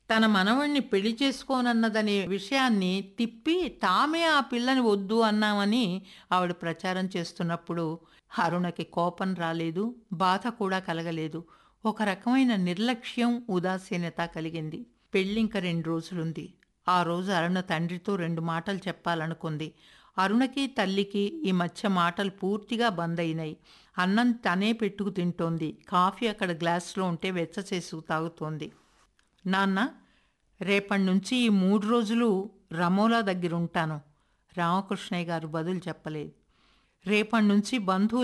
తన మనవణ్ణి పెళ్లి చేసుకోనన్నదనే విషయాన్ని తిప్పి తామే ఆ పిల్లని వద్దు అన్నామని ఆవిడ ప్రచారం చేస్తున్నప్పుడు అరుణకి కోపం రాలేదు బాధ కూడా కలగలేదు ఒక రకమైన నిర్లక్ష్యం ఉదాసీనత కలిగింది పెళ్ళింక రెండు రోజులుంది ఆ రోజు అరుణ తండ్రితో రెండు మాటలు చెప్పాలనుకుంది అరుణకి తల్లికి ఈ మధ్య మాటలు పూర్తిగా బంద్ అయినాయి అన్నం తనే పెట్టుకు తింటోంది కాఫీ అక్కడ గ్లాస్లో ఉంటే వెచ్చ చేసు తాగుతోంది నాన్న రేపటి నుంచి ఈ మూడు రోజులు రమోలా దగ్గర ఉంటాను రామకృష్ణయ్య గారు బదులు చెప్పలేదు రేపటి నుంచి బంధువులు